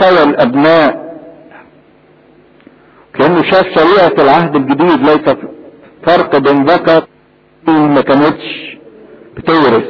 مستوى الابناء كانه شاف شريعه العهد الجديد ليس فرق بين ذكر ما كانتش بتورث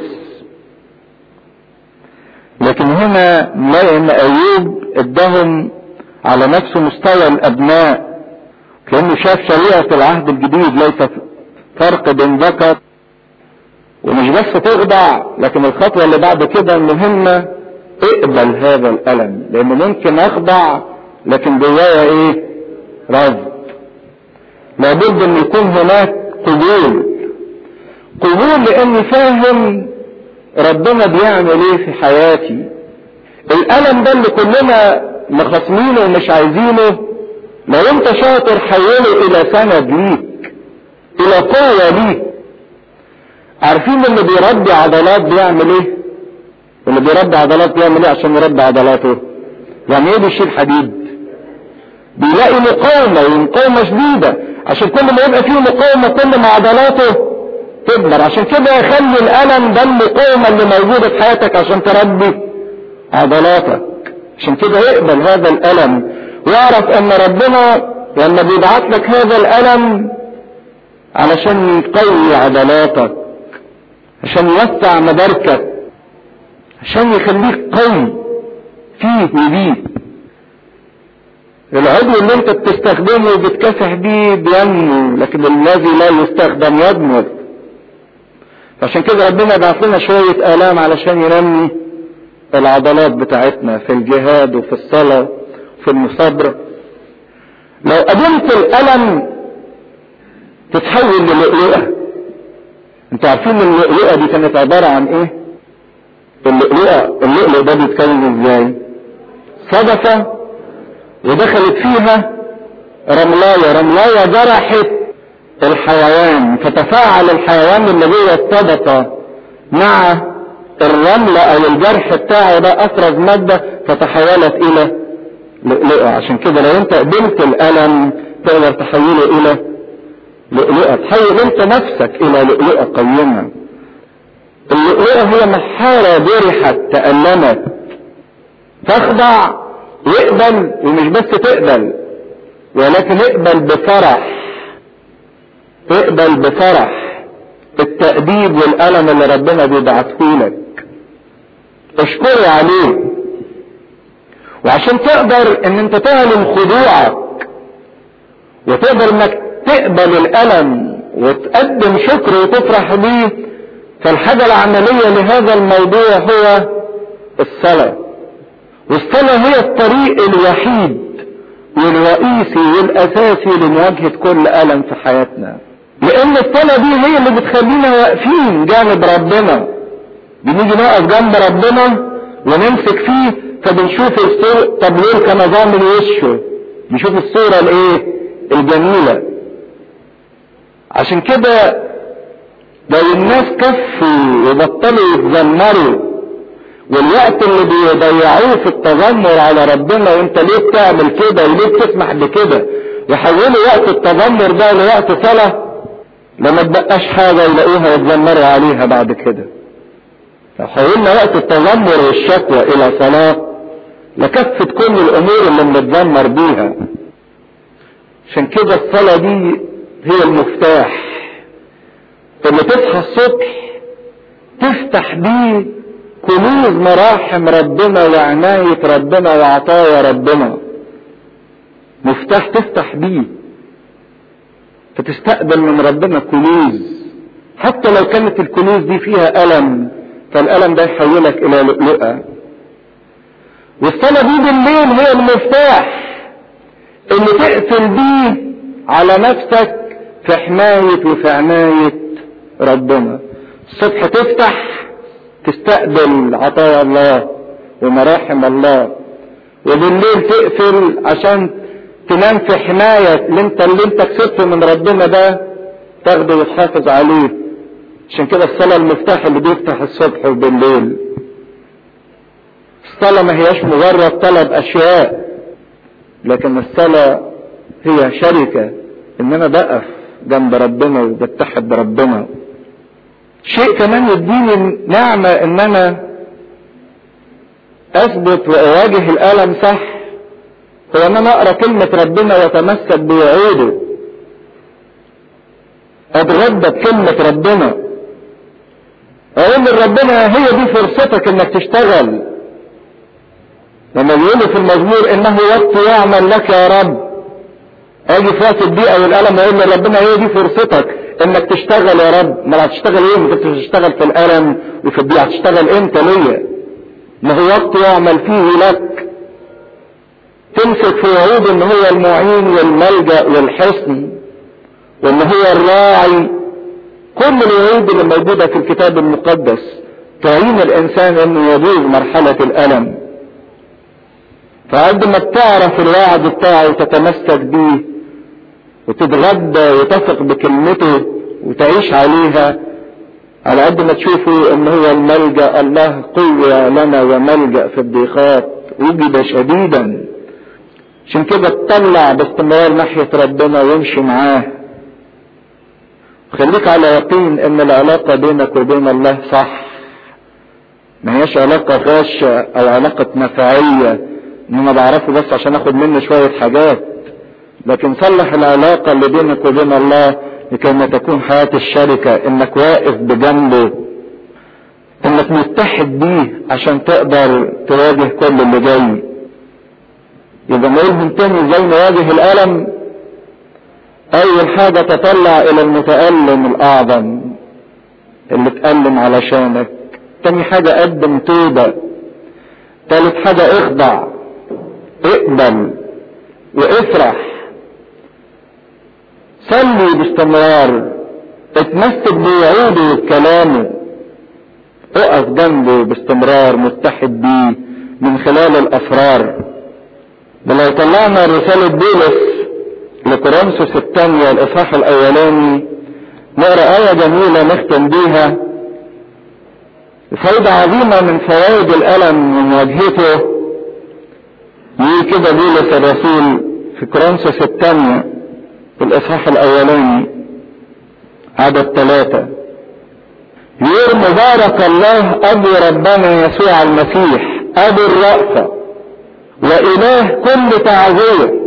لكن هنا نلاقي ان ايوب اداهم على نفس مستوى الابناء كانه شاف شريعه العهد الجديد ليس فرق بين ذكر ومش بس تخضع لكن الخطوه اللي بعد كده المهمه اقبل هذا الالم لان ممكن اخضع لكن جوايا ايه رفض لابد ان يكون هناك قبول قبول لاني فاهم ربنا بيعمل ايه في حياتي الالم ده اللي كلنا مخاصمينه ومش عايزينه لو انت شاطر حوله الى سند ليك الى قوة ليك عارفين اللي بيربي عضلات بيعمل ايه اللي بيربي عضلات بيعمل ايه عشان يربي عضلاته يعني ايه بيشيل حديد بيلاقي مقاومة ومقاومة شديدة عشان كل ما يبقى فيه مقاومة كل ما عضلاته تكبر عشان كده يخلي الألم ده المقاومة اللي موجودة في حياتك عشان تربي عضلاتك عشان كده يقبل هذا الألم واعرف ان ربنا لما بيبعت لك هذا الألم علشان يقوي عضلاتك عشان يوسع مداركك عشان يخليك قوي فيه وبيه العضو اللي انت بتستخدمه وبتكافح بيه بينمو لكن الذي لا يستخدم يضمر عشان كده ربنا بعث لنا شوية آلام علشان ينمي العضلات بتاعتنا في الجهاد وفي الصلاة وفي المصابرة لو قدمت الألم تتحول للؤلؤة انتوا عارفين اللؤلؤة دي كانت عبارة عن ايه اللؤلؤة اللؤلؤ ده بيتكون ازاي صدفة ودخلت فيها رملاية رملاية جرحت الحيوان فتفاعل الحيوان اللي جوه الصدفة مع الرملة او الجرح بتاعه ده افرز مادة فتحولت الى لؤلؤة عشان كده لو انت قبلت الالم تقدر تحوله الى لؤلؤة تحول انت نفسك الى لؤلؤة قيمة اللؤلؤة هي محارة جرحت تألمت تخضع يقبل ومش بس تقبل ولكن اقبل بفرح اقبل بفرح التأديب والألم اللي ربنا بيبعته لك اشكره عليه وعشان تقدر ان انت تعلن خضوعك وتقدر انك تقبل الألم وتقدم شكر وتفرح بيه فالحاجة العملية لهذا الموضوع هو الصلاة والصلاة هي الطريق الوحيد والرئيسي والأساسي لمواجهة كل ألم في حياتنا لأن الصلاة دي هي اللي بتخلينا واقفين جانب ربنا بنيجي نقف جنب ربنا ونمسك فيه فبنشوف الصورة طب ليه كنظام من وشه نشوف الصورة الايه الجميلة عشان كده لو الناس كفوا وبطلوا يتذمروا والوقت اللي بيضيعوه في التذمر على ربنا وانت ليه بتعمل كده وليه بتسمح بكده يحولوا وقت التذمر ده لوقت صلاة لما تبقاش حاجة يلاقوها يتذمروا عليها بعد كده لو حولنا وقت التذمر والشكوى الى صلاة لكفت كل الامور اللي بنتذمر بيها عشان كده الصلاة دي هي المفتاح اللي تصحى الصبح تفتح بيه كنوز مراحم ربنا وعناية ربنا وعطايا ربنا مفتاح تفتح بيه فتستقبل من ربنا كنوز حتى لو كانت الكنوز دي فيها ألم فالألم ده يحولك إلى لؤلؤة والصلاة دي بالليل هي المفتاح اللي تقفل بيه على نفسك في حماية وفي عناية ربنا الصبح تفتح تستقبل عطايا الله ومراحم الله وبالليل تقفل عشان تنام في حماية اللي انت اللي انت كسبته من ربنا ده تاخده وتحافظ عليه عشان كده الصلاة المفتاح اللي بيفتح الصبح وبالليل الصلاة ما هياش مجرد طلب اشياء لكن الصلاة هي شركة ان انا بقف جنب ربنا وبتحد بربنا شيء كمان يديني نعمة ان انا اثبت واواجه الالم صح هو ان انا اقرا كلمة ربنا واتمسك بوعوده اتغدى بكلمة ربنا اقول لربنا هي دي فرصتك انك تشتغل لما بيقولوا في المزمور انه وقت يعمل لك يا رب اجي في وقت الضيقه والالم اقول لربنا هي دي فرصتك انك تشتغل يا رب ما هتشتغل ايه ما كنتش تشتغل في الالم وفي الضيقه هتشتغل امتى ليا ما هو وقت يعمل فيه لك تمسك في وعود ان هو المعين والملجا والحصن وان هو الراعي كل الوعود اللي موجوده في الكتاب المقدس تعين الانسان انه يجوز مرحله الالم فقد ما بتعرف الوعد بتاعه وتتمسك بيه وتتغدى وتثق بكلمته وتعيش عليها على قد ما تشوفوا ان هو الملجا الله قوه لنا وملجا في الضيقات وجد شديدا عشان كده تطلع باستمرار ناحيه ربنا وامشي معاه خليك على يقين ان العلاقه بينك وبين الله صح ما هيش علاقه غاشه او علاقه نفعيه ان انا بعرفه بس عشان اخد منه شويه حاجات لكن صلح العلاقه اللي بينك وبين الله لكي ما تكون حياه الشركه انك واقف بجنبه انك متحد بيه عشان تقدر تواجه كل اللي جاي يبقى نقولهم تاني ازاي نواجه الالم اول حاجه تطلع الى المتالم الاعظم اللي اتالم علشانك تاني حاجه قدم توبه تالت حاجه اخضع اقبل وافرح صلي باستمرار اتمسك بوعوده وبكلامه اقف جنبه باستمرار متحد بيه من خلال الاسرار ولو طلعنا رسالة بولس لكورنثوس الثانية الاصحاح الاولاني نقرا آية جميلة نختم بيها فايدة عظيمة من فوائد الألم ومواجهته يجي كده بولس الرسول في كورنثوس الثانية في الإصحاح الأولاني عدد ثلاثة يقول مبارك الله أبو ربنا يسوع المسيح أبو الرأفة وإله كل تعزية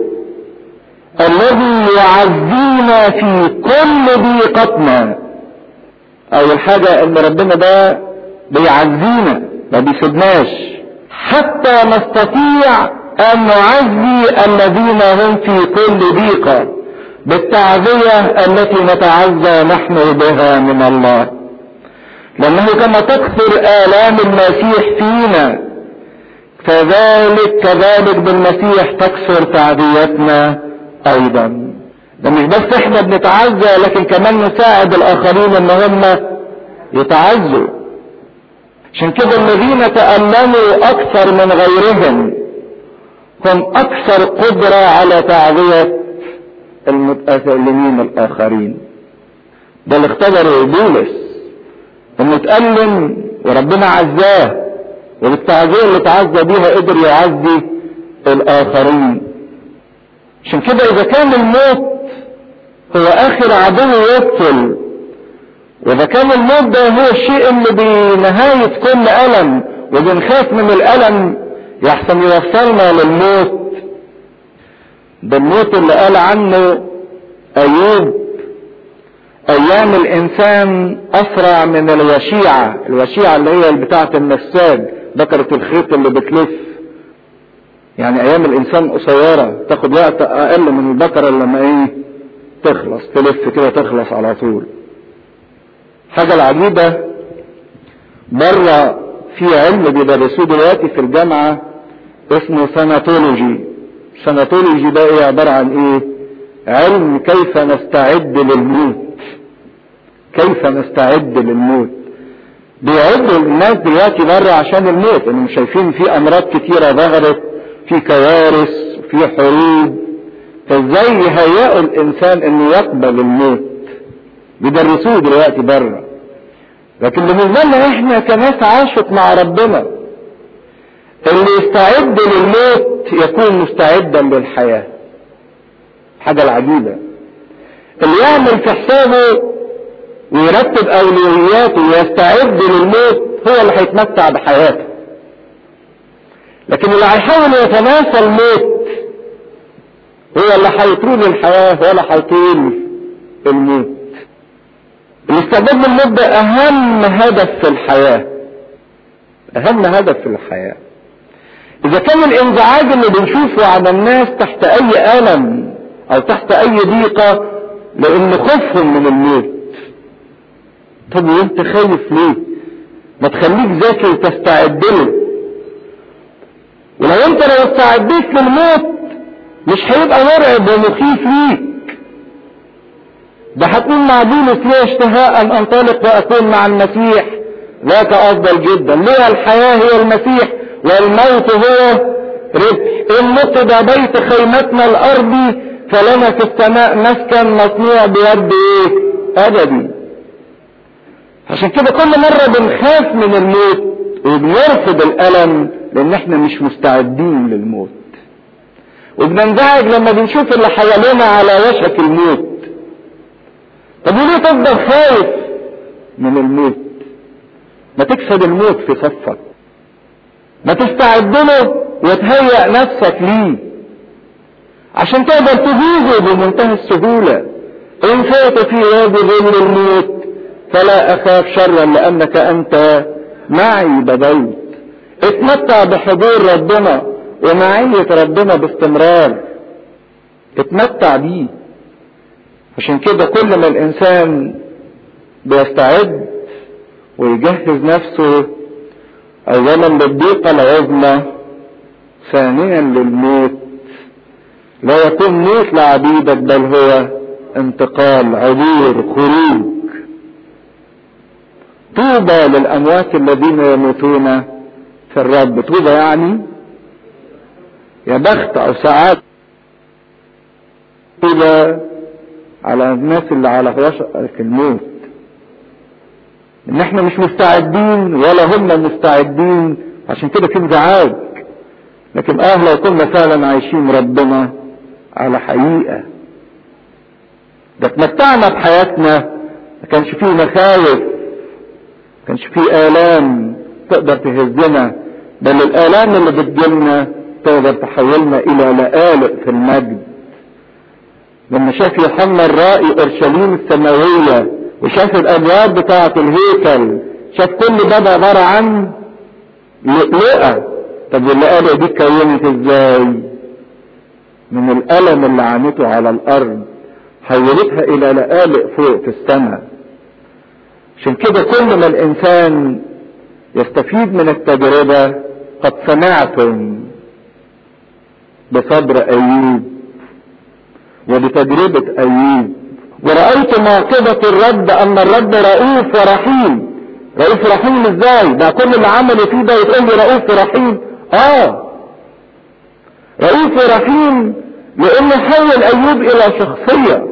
الذي يعزينا في كل ضيقتنا أول حاجة إن ربنا ده بيعزينا ما بيسيبناش حتى نستطيع أن نعزي الذين هم في كل ضيقة بالتعزية التي نتعزى نحن بها من الله لأنه كما تكثر آلام المسيح فينا فذلك كذلك بالمسيح تكثر تعزيتنا أيضا ده مش بس احنا بنتعزى لكن كمان نساعد الآخرين إن هم يتعزوا عشان كده الذين تألموا أكثر من غيرهم هم أكثر قدرة على تعزية المتألمين الآخرين ده اللي اختبره بولس انه اتألم وربنا عزاه وبالتعزية اللي تعزى بيها قدر يعزي الآخرين عشان كده إذا كان الموت هو آخر عدو يقتل وإذا كان الموت ده هو الشيء اللي بنهاية كل ألم وبنخاف من الألم يحسن يوصلنا للموت ده الموت اللي قال عنه أيوب أيام الإنسان أسرع من الوشيعة الوشيعة اللي هي بتاعة النساج بكرة الخيط اللي بتلف يعني أيام الإنسان قصيرة تاخد وقت أقل من البكرة لما إيه تخلص تلف كده تخلص على طول حاجة العجيبة بره في علم بيدرسوه دلوقتي في الجامعة اسمه ساناتولوجي ساناتولوجي ده ايه عبارة عن ايه علم كيف نستعد للموت كيف نستعد للموت بيعدوا الناس دلوقتي بره عشان الموت انهم شايفين في امراض كتيرة ظهرت في كوارث في حروب فازاي يهيئوا الانسان انه يقبل الموت بيدرسوه دلوقتي بره لكن بالنسبة لنا احنا كناس عاشت مع ربنا اللي يستعد للموت يكون مستعدا للحياة حاجة العجيبة اللي يعمل في حسابه ويرتب اولوياته ويستعد للموت هو اللي هيتمتع بحياته لكن اللي هيحاول يتناسى الموت هو اللي هيطول الحياة ولا هيطول الموت الاستعداد للموت ده اهم هدف في الحياة اهم هدف في الحياة اذا كان الانزعاج اللي بنشوفه على الناس تحت اي الم او تحت اي ضيقة لان خوفهم من الموت طب وانت خايف ليه ما تخليك ذكي وتستعد له ولو انت لو استعديت للموت مش هيبقى مرعب ومخيف ليك ده هتكون مع بولس ليه اشتهاء ان انطلق واكون مع المسيح ذاك افضل جدا ليه الحياة هي المسيح والموت هو ربح ان نقض بيت خيمتنا الارضي فلنا في السماء مسكن مصنوع بيد ايه ابدي عشان كده كل مرة بنخاف من الموت وبنرفض الالم لان احنا مش مستعدين للموت وبننزعج لما بنشوف اللي حوالينا على وشك الموت طب وليه تفضل خايف من الموت ما تكسب الموت في صفك ما تستعد له وتهيأ نفسك ليه عشان تقدر تجوزه بمنتهى السهولة ان فات في وادي ظل الموت فلا اخاف شرا لانك انت معي بدوت اتمتع بحضور ربنا ومعية ربنا باستمرار اتمتع بيه عشان كده كل ما الانسان بيستعد ويجهز نفسه اولا للضيقة العظمى ثانيا للموت لا يكون موت لعبيدك بل هو انتقال عبور خروج طوبى للاموات الذين يموتون في الرب طوبى يعني يا بخت او سعادة طوبى على الناس اللي على وشك الموت ان احنا مش مستعدين ولا هم مستعدين عشان كده في انزعاج لكن اه لو كنا فعلا عايشين ربنا على حقيقة ده اتمتعنا بحياتنا ما كانش فيه مخاوف ما كانش فيه آلام تقدر تهزنا بل الآلام اللي بتجيلنا تقدر تحولنا إلى لآلئ في المجد لما شاف يوحنا الرائي اورشليم السماوية وشاف الابواب بتاعة الهيكل شاف كل باب عبارة عن لؤلؤة طب واللؤلؤة دي اتكونت ازاي من الالم اللي عانته على الارض حولتها الى لآلئ فوق في السماء عشان كده كل ما الانسان يستفيد من التجربة قد سمعتم بصبر ايوب وبتجربة أيوب ورأيت موقظة الرب أن الرب رؤوف ورحيم رؤوف رحيم ازاي ده كل اللي عمله فيه ده يتقول لي رؤوف ورحيم اه رؤوف ورحيم لانه حول ايوب الى شخصية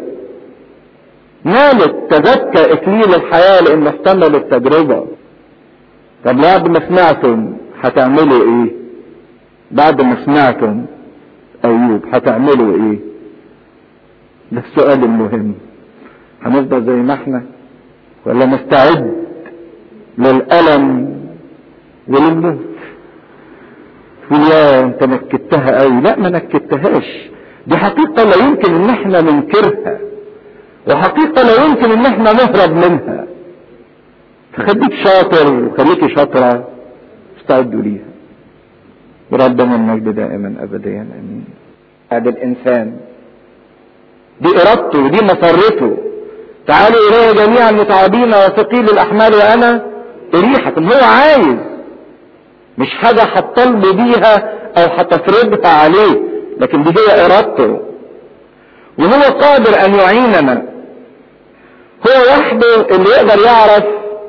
نالت تزكى اكليل الحياة لانه احتمل التجربة طب بعد ما سمعتم هتعملوا ايه بعد ما سمعتم ايوب هتعملوا ايه ده السؤال المهم هنفضل زي ما احنا ولا نستعد للألم وللموت تقول يا انت نكدتها قوي لا ما نكدتهاش دي حقيقة لا يمكن ان احنا ننكرها وحقيقة لا يمكن ان احنا نهرب منها فخليك شاطر وخليكي شاطرة استعدوا ليها وربنا المجد دائما ابديا امين هذا الانسان دي ارادته ودي مسرته تعالوا الي جميعا متعبين وثقيل الاحمال وانا اريحكم هو عايز مش حاجة هتطلب بيها او هتفرضها عليه لكن دي هي ارادته وهو قادر ان يعيننا هو وحده اللي يقدر يعرف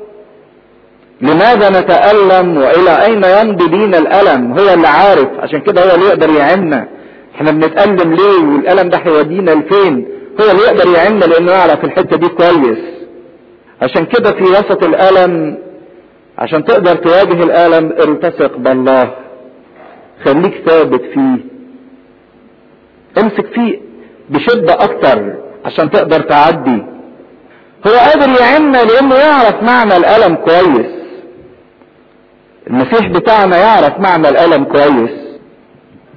لماذا نتألم والى اين يمضي بينا الالم هو اللي عارف عشان كده هو اللي يقدر يعيننا احنا بنتألم ليه والألم ده هيودينا لفين هو اللي يقدر يعيننا لانه يعرف الحتة دي كويس عشان كده في وسط الألم عشان تقدر تواجه الألم التصق بالله خليك ثابت فيه امسك فيه بشدة اكتر عشان تقدر تعدي هو قادر يعيننا لانه يعرف معنى الألم كويس المسيح بتاعنا يعرف معنى الألم كويس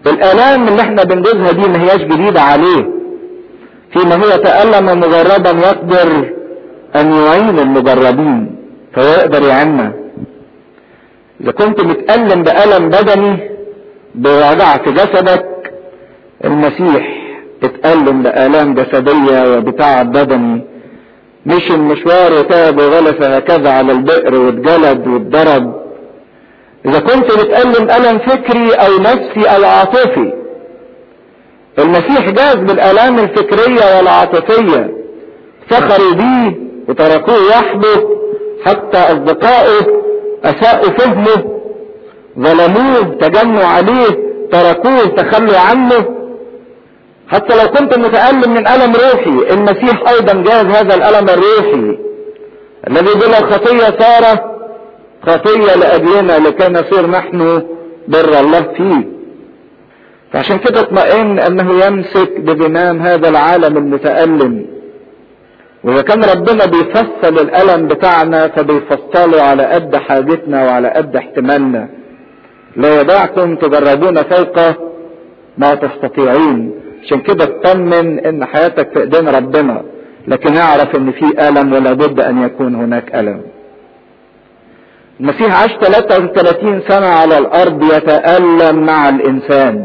الآلام اللي احنا بندوزها دي ما هياش جديدة عليه فيما هو تألم مجربا يقدر أن يعين المجربين فهو يقدر يعيننا إذا كنت متألم بألم بدني بوجع في جسدك المسيح اتألم بآلام جسدية وبتعب بدني مشي المشوار وتعب وغلس هكذا على البئر واتجلد واتضرب إذا كنت بتألم ألم فكري أو نفسي أو عاطفي المسيح جاز بالآلام الفكرية والعاطفية سخروا بيه وتركوه وحده حتى أصدقائه أساءوا فهمه ظلموه تجنوا عليه تركوه تخلوا عنه حتى لو كنت متألم من ألم روحي المسيح أيضا جاز هذا الألم الروحي الذي بلا خطية صار خطية لأجلنا لكي نصير نحن بر الله فيه فعشان كده اطمئن انه يمسك بزمام هذا العالم المتألم واذا كان ربنا بيفصل الالم بتاعنا فبيفصله على قد حاجتنا وعلى قد احتمالنا لا يدعكم تجربون فوق ما تستطيعون عشان كده اطمن ان حياتك في ايدين ربنا لكن اعرف ان في الم ولا بد ان يكون هناك الم المسيح عاش 33 سنة على الارض يتألم مع الانسان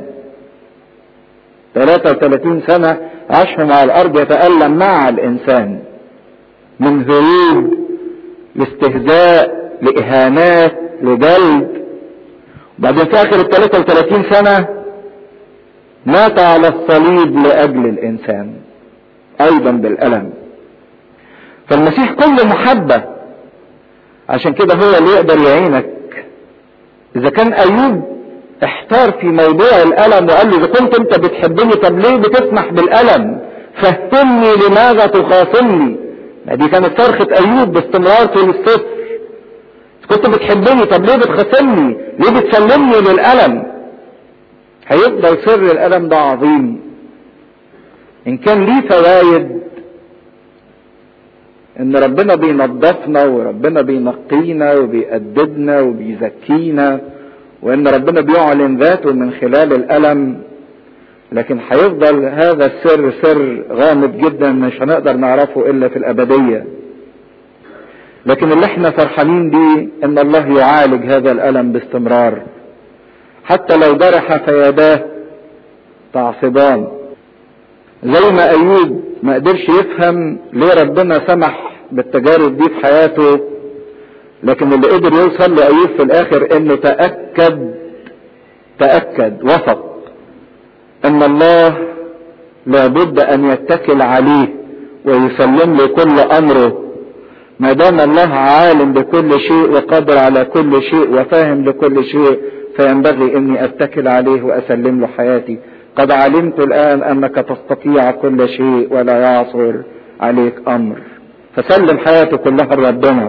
33 سنة عاشهم على الارض يتألم مع الانسان من هروب لاستهزاء لاهانات لجلد بعدين في اخر ال 33 سنة مات على الصليب لاجل الانسان ايضا بالالم فالمسيح كله محبة عشان كده هو اللي يقدر يعينك اذا كان ايوب احتار في موضوع الالم وقال له اذا كنت انت بتحبني طب ليه بتسمح بالالم فهمني لماذا تخاصمني دي كانت صرخة ايوب باستمرار طول السفر كنت بتحبني طب ليه بتخاصمني ليه بتسلمني للالم هيفضل سر الالم ده عظيم ان كان ليه فوايد ان ربنا بينظفنا وربنا بينقينا وبيأدبنا وبيزكينا وان ربنا بيعلن ذاته من خلال الالم لكن هيفضل هذا السر سر غامض جدا مش هنقدر نعرفه الا في الابديه لكن اللي احنا فرحانين بيه ان الله يعالج هذا الالم باستمرار حتى لو جرح فيداه تعصبان زي ما ايوب ما قدرش يفهم ليه ربنا سمح بالتجارب دي في حياته لكن اللي قدر يوصل لايوب في الاخر انه تاكد تاكد وثق ان الله لابد ان يتكل عليه ويسلم له كل امره ما دام الله عالم بكل شيء وقادر على كل شيء وفاهم لكل شيء فينبغي اني اتكل عليه واسلم له حياتي قد علمت الان انك تستطيع كل شيء ولا يعصر عليك امر فسلم حياته كلها لربنا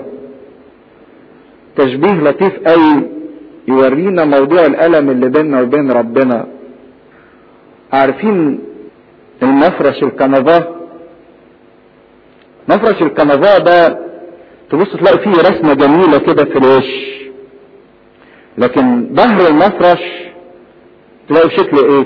تشبيه لطيف قوي يورينا موضوع الالم اللي بيننا وبين ربنا عارفين المفرش الكنفاه مفرش الكنفاه ده تبص تلاقي فيه رسمه جميله كده في الوش لكن ظهر المفرش تلاقي شكل ايه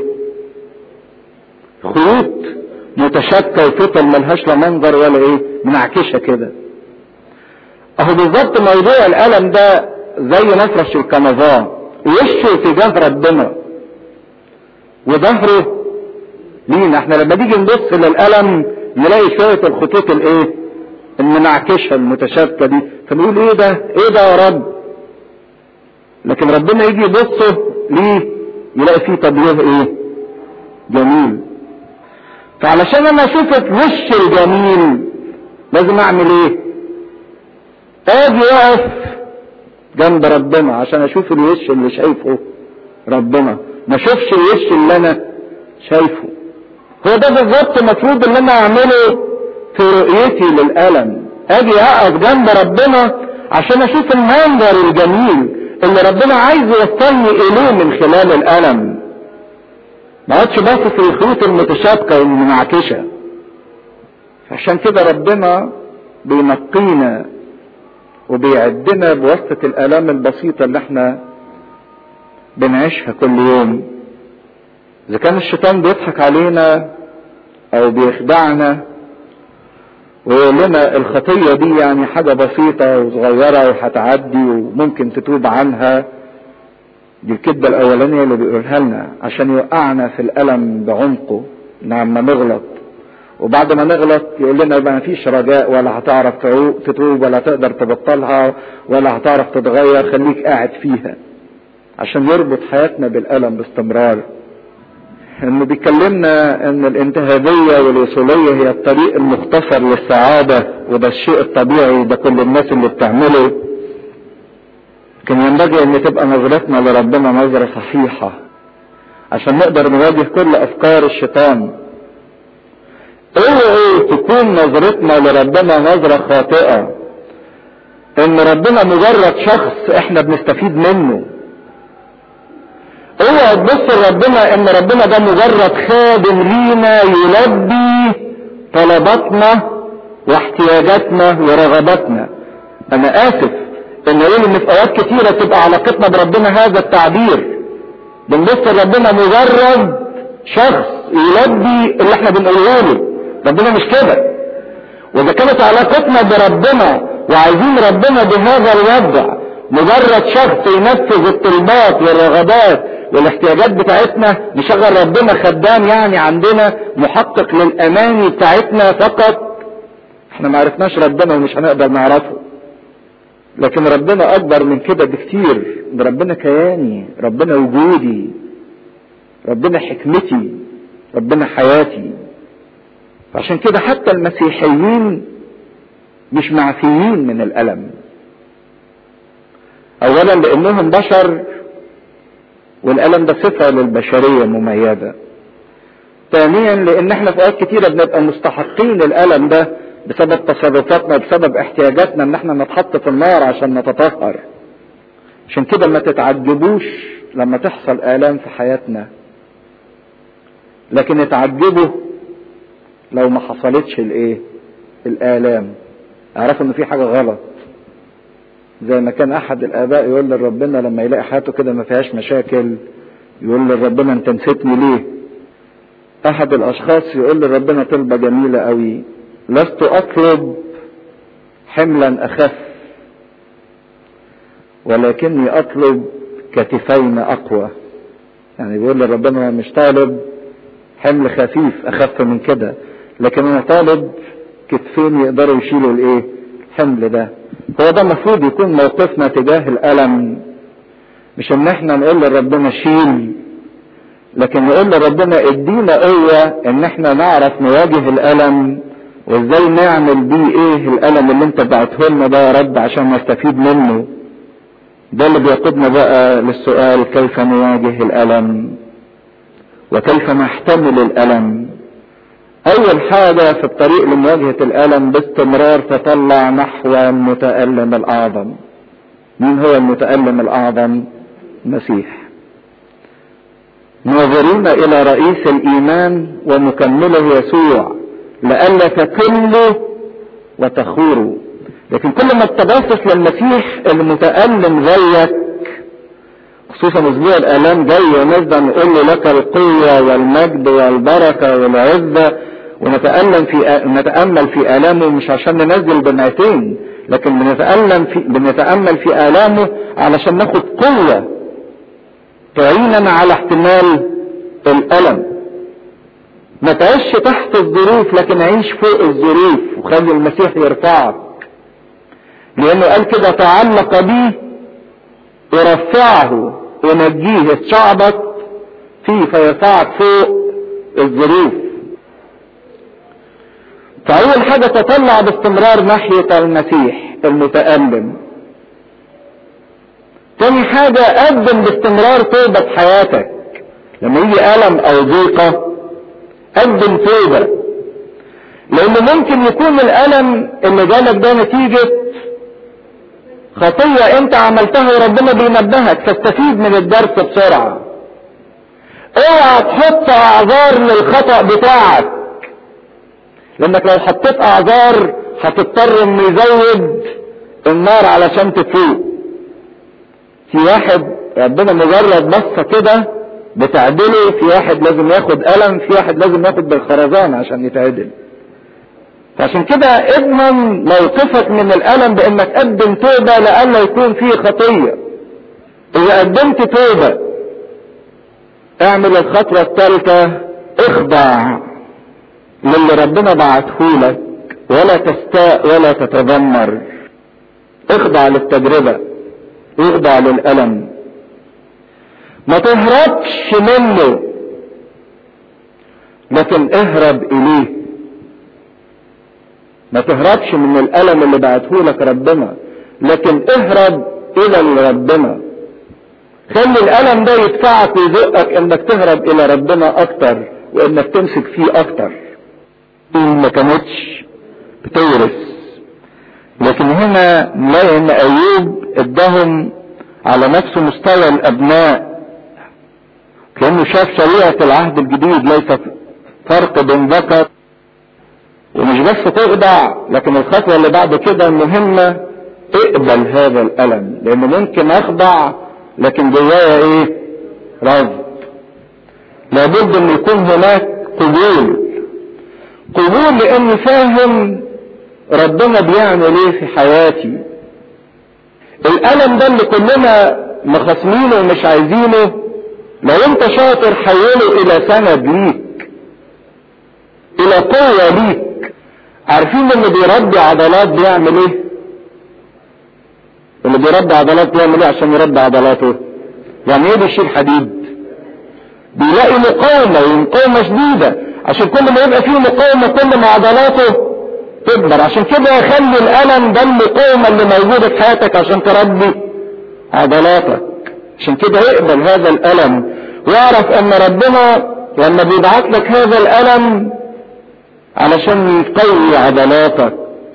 خيوط متشابكه وفطل ملهاش لا منظر ولا ايه منعكشه كده اهو بالظبط موضوع الالم ده زي مفرش الكنفاه وشه تجاه ربنا وظهره لينا احنا لما نيجي نبص للالم نلاقي شويه الخطوط الايه المنعكشه المتشابكه دي فنقول ايه ده ايه ده يا رب لكن ربنا يجي يبصه ليه يلاقي فيه تبليغ ايه جميل فعلشان انا اشوف الوش الجميل لازم اعمل ايه اجي اقف جنب ربنا عشان اشوف الوش اللي شايفه ربنا ما اشوفش الوش اللي انا شايفه هو ده بالظبط المفروض اللي انا اعمله في رؤيتي للالم اجي اقف جنب ربنا عشان اشوف المنظر الجميل اللي ربنا عايز يوصلني اليه من خلال الالم ما اقعدش باصص الخيوط المتشابكه والمنعكشه عشان كده ربنا بينقينا وبيعدنا بواسطه الالام البسيطه اللي احنا بنعيشها كل يوم اذا كان الشيطان بيضحك علينا او بيخدعنا ويقول لنا الخطية دي يعني حاجة بسيطة وصغيرة وهتعدي وممكن تتوب عنها دي الكذبة الأولانية اللي بيقولها لنا عشان يوقعنا في الألم بعمقه لما نغلط وبعد ما نغلط يقول لنا ما فيش رجاء ولا هتعرف تتوب ولا تقدر تبطلها ولا هتعرف تتغير خليك قاعد فيها عشان يربط حياتنا بالألم باستمرار انه بيكلمنا ان الانتهابية والوصولية هي الطريق المختصر للسعادة وده الشيء الطبيعي ده كل الناس اللي بتعمله كان ينبغي ان تبقى نظرتنا لربنا نظرة صحيحة عشان نقدر نواجه كل افكار الشيطان اوعوا تكون نظرتنا لربنا نظرة خاطئة ان ربنا مجرد شخص احنا بنستفيد منه اوعى تبص لربنا ان ربنا ده مجرد خادم لينا يلبي طلباتنا واحتياجاتنا ورغباتنا انا اسف ان اقول ان في اوقات كتيرة تبقى علاقتنا بربنا هذا التعبير بنبص لربنا مجرد شخص يلبي اللي احنا بنقوله له ربنا مش كده واذا كانت علاقتنا بربنا وعايزين ربنا بهذا الوضع مجرد شخص ينفذ الطلبات والرغبات والاحتياجات بتاعتنا نشغل ربنا خدام يعني عندنا محقق للاماني بتاعتنا فقط احنا ما عرفناش ربنا ومش هنقدر نعرفه لكن ربنا اكبر من كده بكتير ربنا كياني ربنا وجودي ربنا حكمتي ربنا حياتي عشان كده حتى المسيحيين مش معفيين من الالم اولا لانهم بشر والالم ده صفه للبشريه مميزه ثانيا لان احنا في اوقات كتيره بنبقى مستحقين الالم ده بسبب تصرفاتنا بسبب احتياجاتنا ان احنا نتحط في النار عشان نتطهر عشان كده ما تتعجبوش لما تحصل الام في حياتنا لكن اتعجبوا لو ما حصلتش الايه الالام اعرفوا ان في حاجه غلط زي ما كان احد الاباء يقول لربنا لما يلاقي حياته كده ما فيهاش مشاكل يقول لربنا انت نسيتني ليه احد الاشخاص يقول لربنا طلبه جميله قوي لست اطلب حملا اخف ولكني اطلب كتفين اقوى يعني بيقول لربنا مش طالب حمل خفيف اخف من كده لكن انا طالب كتفين يقدروا يشيلوا الايه الحمل ده هو ده المفروض يكون موقفنا تجاه الالم مش ان احنا نقول لربنا شيل لكن نقول لربنا ادينا قوة ان احنا نعرف نواجه الالم وازاي نعمل بيه ايه الالم اللي انت بعته لنا ده يا رب عشان نستفيد منه ده اللي بيقودنا بقى للسؤال كيف نواجه الالم وكيف نحتمل الالم اول حاجة في الطريق لمواجهة الالم باستمرار تطلع نحو المتألم الاعظم مين هو المتألم الاعظم المسيح ناظرين الى رئيس الايمان ومكمله يسوع لئلا تكلوا وتخوروا لكن كل ما تباصص للمسيح المتألم زيك خصوصا اسبوع الالام جاي ونفضل نقول له لك القوة والمجد والبركة والعزة ونتألم في نتأمل في آلامه مش عشان ننزل دمعتين لكن بنتألم في بنتأمل في آلامه علشان ناخد قوة تعيننا على احتمال الألم ما تعيش تحت الظروف لكن عيش فوق الظروف وخلي المسيح يرفعك لأنه قال كده تعلق بي ورفعه ونجيه الشعبك فيه فيرفعك فوق الظروف فأول حاجة تطلع باستمرار ناحية المسيح المتألم تاني حاجة قدم باستمرار توبة حياتك لما يجي ألم أو ضيقة قدم توبة لأنه ممكن يكون الألم اللي جالك ده نتيجة خطية أنت عملتها وربنا بينبهك تستفيد من الدرس بسرعة اوعى تحط أعذار للخطأ بتاعك لانك لو حطيت اعذار هتضطر انه يزود النار علشان تفوق في واحد ربنا مجرد بصة كده بتعدله في واحد لازم ياخد قلم في واحد لازم ياخد بالخرزان عشان يتعدل فعشان كده اضمن موقفك من الالم بانك قدم توبة لألا يكون فيه خطية اذا قدمت توبة اعمل الخطوة الثالثة اخضع للي ربنا بعتهولك ولا تستاء ولا تتذمر اخضع للتجربة اخضع للألم ما تهربش منه لكن اهرب اليه ما تهربش من الالم اللي بعتهولك ربنا لكن اهرب الى ربنا خلي الالم ده يدفعك ويزقك انك تهرب الى ربنا اكتر وانك تمسك فيه اكتر ما كانتش بتورث لكن هنا نلاقي ان ايوب اداهم على نفس مستوى الابناء كانه شاف شريعه العهد الجديد ليس فرق بين ذكر ومش بس تخضع لكن الخطوه اللي بعد كده مهمه اقبل هذا الالم لان ممكن اخضع لكن جوايا ايه رفض لابد ان يكون هناك قبول قبول لاني فاهم ربنا بيعمل ايه في حياتي الالم ده اللي كلنا مخاصمينه ومش عايزينه لو انت شاطر حوله الى سند ليك الى قوة ليك عارفين اللي بيربي عضلات بيعمل ايه اللي بيربي عضلات بيعمل ايه عشان يربي عضلاته يعني ايه بيشيل حديد بيلاقي مقاومة ومقاومة شديدة عشان كل ما يبقى فيه مقاومة كل ما عضلاته تكبر عشان كده يخلي الألم ده المقاومة اللي موجودة في حياتك عشان تربي عضلاتك عشان كده اقبل هذا الألم واعرف ان ربنا لما بيبعت لك هذا الألم علشان يقوي عضلاتك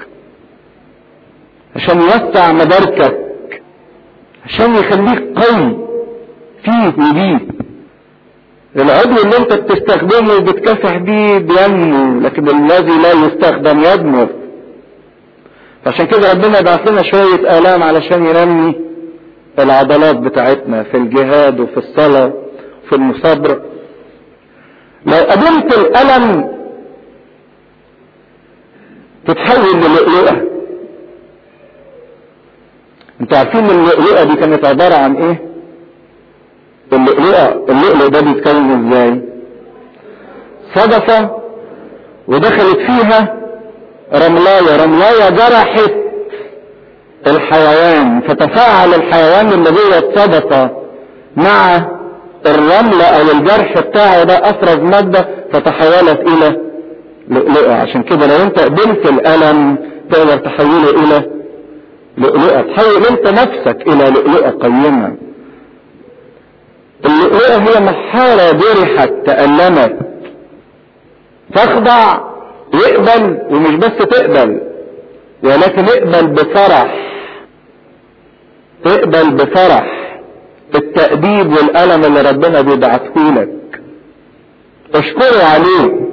عشان يوسع مداركك عشان يخليك قوي فيه وبيه العضو اللي انت بتستخدمه وبتكافح بيه بينمو لكن الذي لا يستخدم يضمر عشان كده ربنا يبعث لنا شوية آلام علشان ينمي العضلات بتاعتنا في الجهاد وفي الصلاة وفي المصابرة لو قدمت الألم تتحول للؤلؤة انتوا عارفين اللؤلؤة دي كانت عبارة عن ايه اللؤلؤة اللؤلؤ ده بيتكون ازاي صدفة ودخلت فيها رملاية رملاية جرحت الحيوان فتفاعل الحيوان اللي جوه الصدفة مع الرمل او الجرح بتاعه ده افرز مادة فتحولت الى لؤلؤة عشان كده لو انت قبلت الالم تقدر تحوله الى لؤلؤة تحول انت نفسك الى لؤلؤة قيمة اللؤلؤة هي محارة جرحت تألمت تخضع يقبل ومش بس تقبل ولكن اقبل بفرح اقبل بفرح التأديب والألم اللي ربنا بيبعته لك اشكره عليه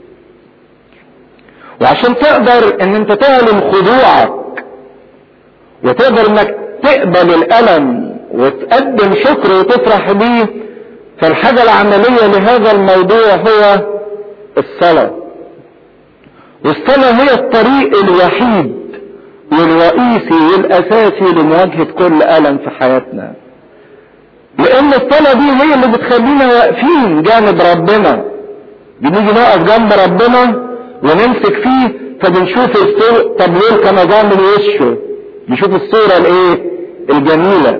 وعشان تقدر ان انت تعلن خضوعك وتقدر انك تقبل الألم وتقدم شكر وتفرح بيه فالحاجة العملية لهذا الموضوع هو الصلاة والصلاة هي الطريق الوحيد والرئيسي والأساسي لمواجهة كل ألم في حياتنا لأن الصلاة دي هي اللي بتخلينا واقفين جانب ربنا بنيجي نقف جنب ربنا ونمسك فيه فبنشوف الصورة طب ليه كنظام من وشه نشوف الصورة الايه الجميلة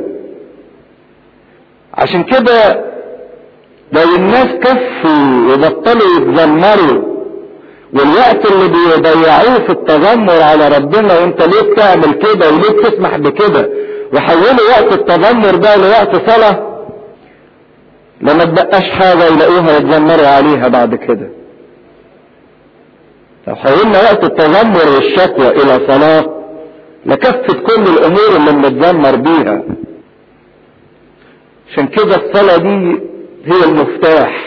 عشان كده لو الناس كفوا وبطلوا يتذمروا والوقت اللي بيضيعوه في التذمر على ربنا وانت ليه بتعمل كده وليه بتسمح بكده وحولوا وقت التذمر ده لوقت صلاة لما تبقاش حاجة يلاقوها يتذمروا عليها بعد كده لو حولنا وقت التذمر والشكوى الى صلاة لكفت كل الامور اللي بنتذمر بيها عشان كده الصلاة دي هي المفتاح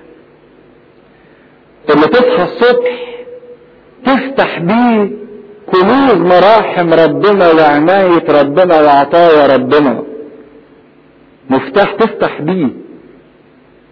اللي تصحى الصبح تفتح بيه كنوز مراحم ربنا وعناية ربنا وعطايا ربنا مفتاح تفتح بيه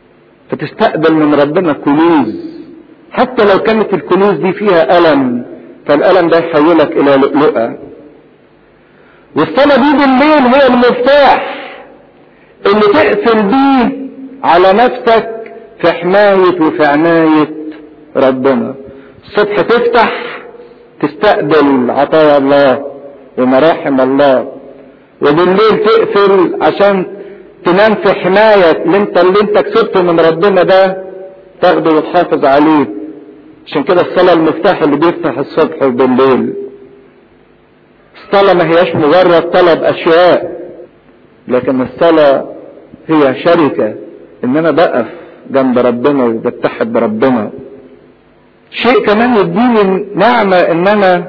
فتستقبل من ربنا كنوز حتى لو كانت الكنوز دي فيها ألم فالألم ده يحولك إلى لؤلؤة والصلاة دي بالليل هي المفتاح اللي تقفل بيه على نفسك في حماية وفي عناية ربنا الصبح تفتح تستقبل عطايا الله ومراحم الله وبالليل تقفل عشان تنام في حماية اللي انت اللي انت كسبته من ربنا ده تاخده وتحافظ عليه عشان كده الصلاة المفتاح اللي بيفتح الصبح وبالليل الصلاة ما هياش مجرد طلب أشياء لكن الصلاة هي شركة إن أنا بقف جنب ربنا وبتحد بربنا شيء كمان يديني نعمة إن أنا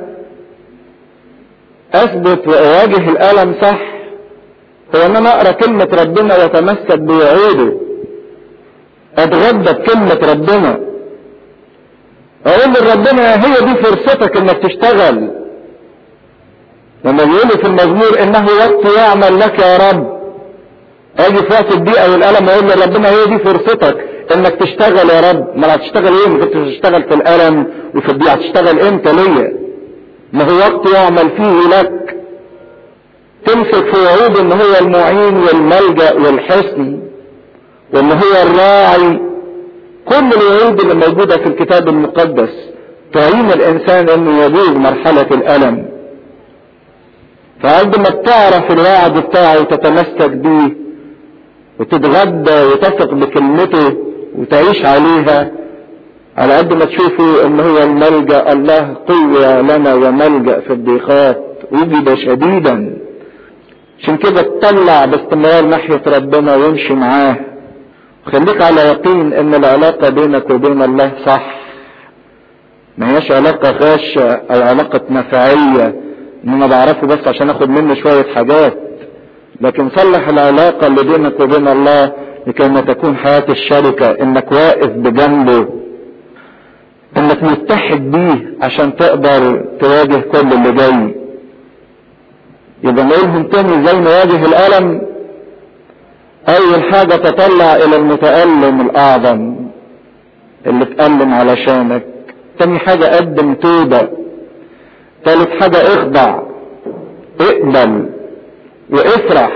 أثبت وأواجه الألم صح هو إن أنا أقرأ كلمة ربنا وأتمسك بوعوده أتغدى بكلمة ربنا أقول لربنا هي دي فرصتك إنك تشتغل لما بيقولوا في المزمور انه وقت يعمل لك يا رب اجي في وقت الضيقه والالم اقول لربنا هي دي فرصتك انك تشتغل يا رب ما هتشتغل ايه ما كنتش تشتغل في الالم وفي الضيقه هتشتغل امتى ليا ما هو وقت يعمل فيه لك تمسك في وعود ان هو المعين والملجا والحصن وان هو الراعي كل الوعود اللي موجوده في الكتاب المقدس تعين الانسان انه يجوز مرحله الالم فقد ما بتعرف الوعد بتاعه وتتمسك بيه وتتغدى وتثق بكلمته وتعيش عليها على قد ما تشوفوا ان هو الملجا الله قوه لنا وملجا في الضيقات وجد شديدا عشان كده تطلع باستمرار ناحيه ربنا وامشي معاه خليك على يقين ان العلاقه بينك وبين الله صح ما هياش علاقه غاشه او علاقه نفعيه ان انا بعرفه بس عشان اخد منه شوية حاجات لكن صلح العلاقة اللي بينك وبين الله لكي ما تكون حياة الشركة انك واقف بجنبه انك متحد بيه عشان تقدر تواجه كل اللي جاي يبقى نقولهم تاني ازاي نواجه الالم اول حاجة تطلع الى المتألم الاعظم اللي اتألم علشانك تاني حاجة قدم توبة ثالث حاجة اخضع اقبل وافرح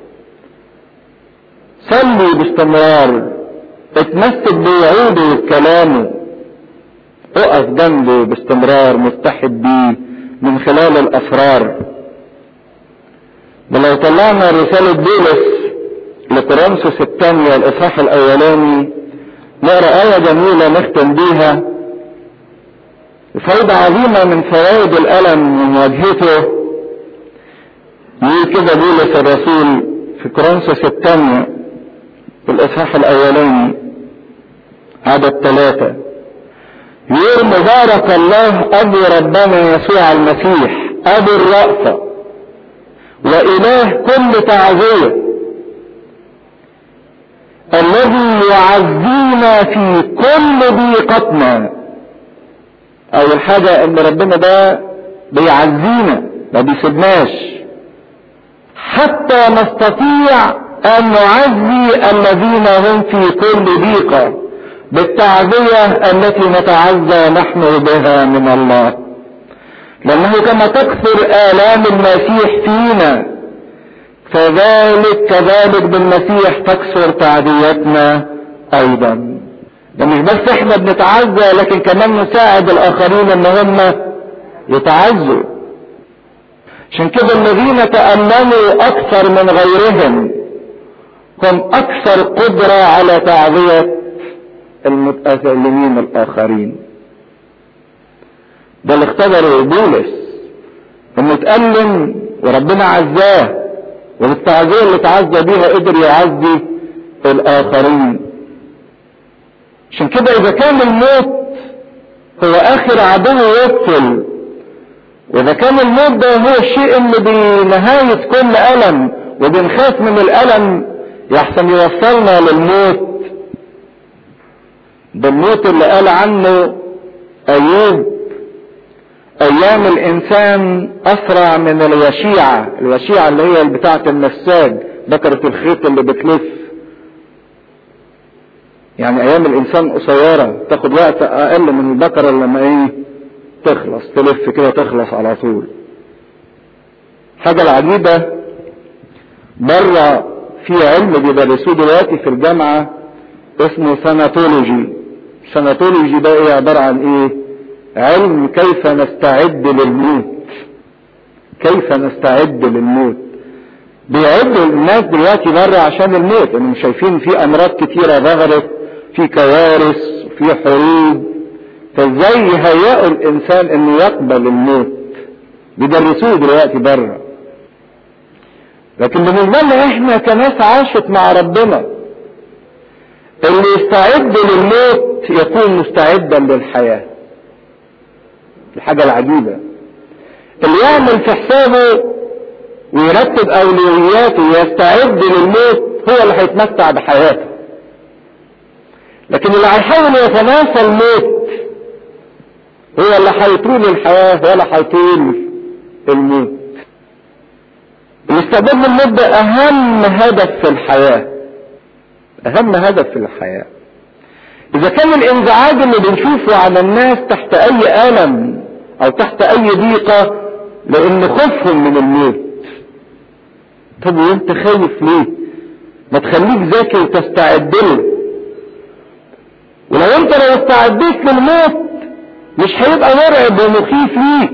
صلي باستمرار اتمسك بوعوده وكلامه اقف جنبه باستمرار متحد بيه من خلال الاسرار ولو طلعنا رسالة بولس لكورنثوس الثانية الاصحاح الاولاني نقرا آية جميلة نختم بيها فايدة عظيمة من فوائد الألم ومواجهته يقول كده بولس الرسول في كورنثوس الثانية في الإصحاح الأولاني عدد ثلاثة يقول مبارك الله أبو ربنا يسوع المسيح أبو الرأفة وإله كل تعزية الذي يعزينا في كل ضيقتنا اول حاجة ان ربنا ده بيعزينا ما بيسيبناش حتى نستطيع ان نعزي الذين هم في كل ضيقة بالتعزية التي نتعزى نحن بها من الله لانه كما تكثر الام المسيح فينا فذلك كذلك بالمسيح تكثر تعزيتنا ايضا ده مش بس احنا بنتعزى لكن كمان نساعد الاخرين ان هم يتعزوا عشان كده الذين تأملوا اكثر من غيرهم هم اكثر قدرة على تعزية المتألمين الاخرين ده اللي اختبره بولس انه اتألم وربنا عزاه وبالتعزية اللي تعزى بيها قدر يعزي الاخرين عشان كده اذا كان الموت هو اخر عدو يقتل واذا كان الموت ده هو الشيء اللي بنهاية كل الم وبنخاف من الالم يحسن يوصلنا للموت ده الموت اللي قال عنه ايوب ايام الانسان اسرع من الوشيعة الوشيعة اللي هي بتاعة النساج بكرة الخيط اللي بتلف يعني ايام الانسان قصيرة تاخد وقت اقل من البقرة لما ايه تخلص تلف كده تخلص على طول حاجة العجيبة بره في علم بيدرسوه دلوقتي في الجامعة اسمه ساناتولوجي ساناتولوجي ده ايه عبارة عن ايه علم كيف نستعد للموت كيف نستعد للموت بيعدوا الناس دلوقتي بره عشان الموت انهم شايفين في امراض كتيرة ظهرت في كوارث في حروب فازاي يهيئوا الانسان انه يقبل الموت بيدرسوه دلوقتي بره لكن بالنسبه لنا احنا كناس عاشت مع ربنا اللي يستعد للموت يكون مستعدا للحياه الحاجه العجيبه اللي يعمل في حسابه ويرتب اولوياته ويستعد للموت هو اللي هيتمتع بحياته لكن اللي هيحاول يتناسى الموت هو اللي هيطول الحياة ولا هيطول الموت الاستعداد للموت ده اهم هدف في الحياة اهم هدف في الحياة اذا كان الانزعاج اللي بنشوفه على الناس تحت اي الم او تحت اي ضيقة لان خوفهم من الموت طب وانت خايف ليه ما تخليك ذكي وتستعد له ولو انت لو استعديت للموت مش هيبقى مرعب ومخيف ليك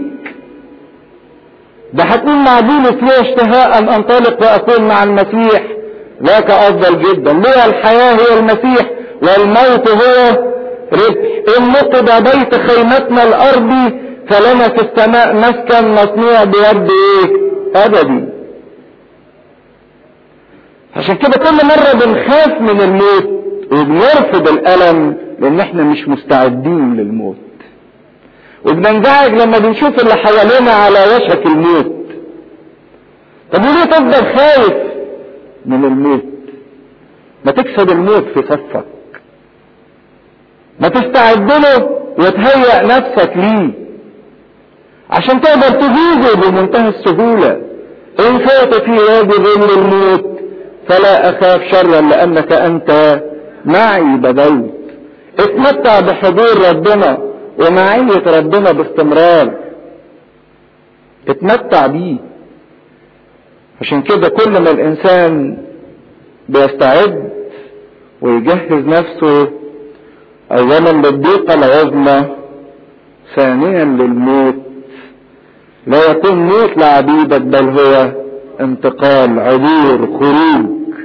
ده هتكون مع بولس ليه اشتهاء ان انطلق واكون مع المسيح ذاك افضل جدا ليه الحياة هي المسيح والموت هو ربح ان نقض بيت خيمتنا الارضي فلنا في السماء مسكن مصنوع بيد ايه ابدي عشان كده كل مرة بنخاف من الموت وبنرفض الالم لان احنا مش مستعدين للموت وبننزعج لما بنشوف اللي حوالينا على وشك الموت طب وليه تفضل خايف من الموت ما تكسب الموت في صفك ما تستعد له وتهيأ نفسك ليه عشان تقدر تجوزه بمنتهى السهولة ان فات في وادي ظل الموت فلا اخاف شرا لانك انت معي بدوت اتمتع بحضور ربنا ومعية ربنا باستمرار اتمتع بيه عشان كده كل ما الانسان بيستعد ويجهز نفسه اولا للضيقة العظمى ثانيا للموت لا يكون موت لعبيدك بل هو انتقال عبور خروج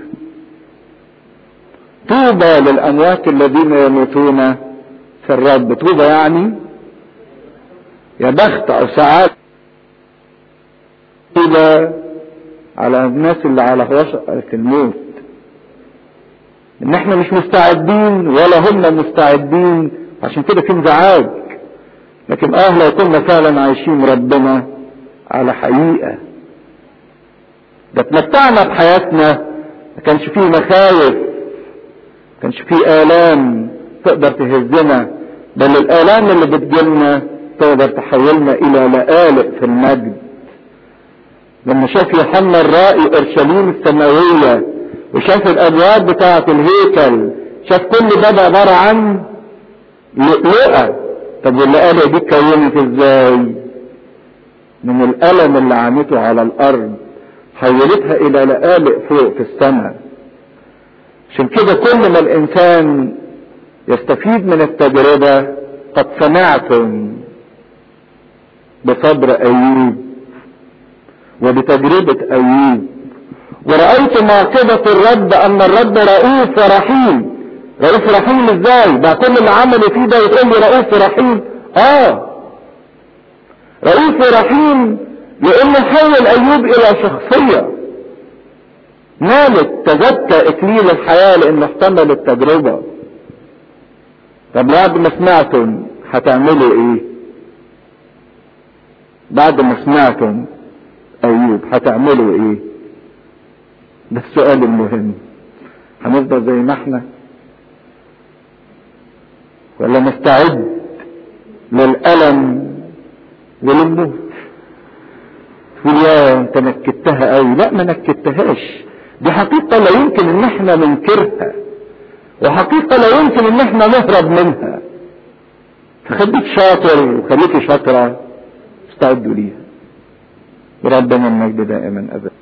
طوبى للاموات الذين يموتون في الرب طوبى يعني يا بخت او سعادة طوبى على الناس اللي على وشقة الموت ان احنا مش مستعدين ولا هم مستعدين عشان كده في انزعاج لكن اه لو كنا فعلا عايشين ربنا على حقيقة ده اتمتعنا بحياتنا ما كانش فيه مخاوف ما كانش فيه آلام تقدر تهزنا بل الآلام اللي بتجيلنا تقدر تحولنا إلى لآلئ في المجد لما شاف يوحنا الرائي أورشليم السماوية وشاف الأبواب بتاعة الهيكل شاف كل باب عبارة عن لؤلؤة طب واللؤلؤة دي اتكونت ازاي؟ من الألم اللي عانته على الأرض حولتها إلى لآلئ فوق في السماء عشان كده كل ما الإنسان يستفيد من التجربة قد سمعتم بصبر أيوب وبتجربة أيوب ورأيت معقبة الرب أن الرب رؤوف ورحيم رؤوف رحيم ازاي ده كل اللي عمله فيه ده يتقول لي رؤوف ورحيم اه رؤوف ورحيم لانه حول ايوب الى شخصية نالت تزكى اكليل الحياة لانه احتمل التجربة طب بعد ما سمعتم هتعملوا ايه بعد ما سمعتم ايوب هتعملوا ايه ده السؤال المهم هنفضل زي ما احنا ولا نستعد للألم وللموت تقول يا انت نكتها قوي لا ما نكتهاش دي حقيقة لا يمكن ان احنا ننكرها وحقيقة لا يمكن ان احنا نهرب منها فخليك شاطر وخليكي شاطرة استعدوا ليها وربنا المجد دائما ابدا